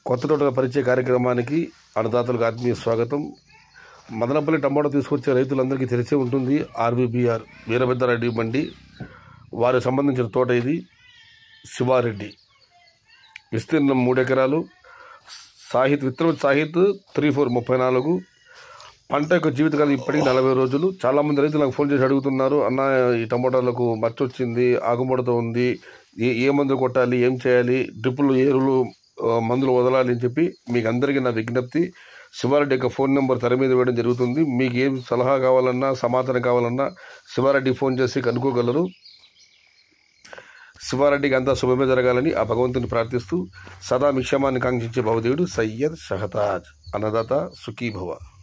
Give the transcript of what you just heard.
కొత్త తోటల పరిచయ కార్యక్రమానికి అన్నదాతలకు ఆత్మీయ స్వాగతం మదనపల్లి టమాటో తీసుకొచ్చే రైతులందరికీ తెలిసే ఉంటుంది ఆర్వీబీఆర్ వీరభద్రారెడ్డి బండి వారికి సంబంధించిన తోట ఇది శివారెడ్డి విస్తీర్ణం మూడు ఎకరాలు సాహిత్ విత్తనం సాహిత్ త్రీ ఫోర్ ముప్పై నాలుగు పంట యొక్క జీవితకాలం ఇప్పటికి నలభై రోజులు చాలామంది రైతులు నాకు ఫోన్ చేసి అడుగుతున్నారు అన్న ఈ టమోటాలకు మచ్చ వచ్చింది ఆకుముడత ఉంది ఏ ఏ మందులు కొట్టాలి ఏం చేయాలి డ్రిప్పులు ఎరువులు ఆ, మందులు వదలాలి అని చెప్పి మీకు అందరికీ నా విజ్ఞప్తి శివారెడ్డి యొక్క ఫోన్ నెంబర్ తెర మీద వేయడం జరుగుతుంది మీకు ఏం సలహా కావాలన్నా సమాధానం కావాలన్నా శివారెడ్డి ఫోన్ చేసి కనుక్కోగలరు శివారెడ్డికి అంతా శుభమే జరగాలని ఆ భగవంతుని ప్రార్థిస్తూ సదా మిక్షమాన్ని కాంక్షించే భవదేవుడు సయ్యద్ షహతాజ్ అన్నదాత సుఖీభవ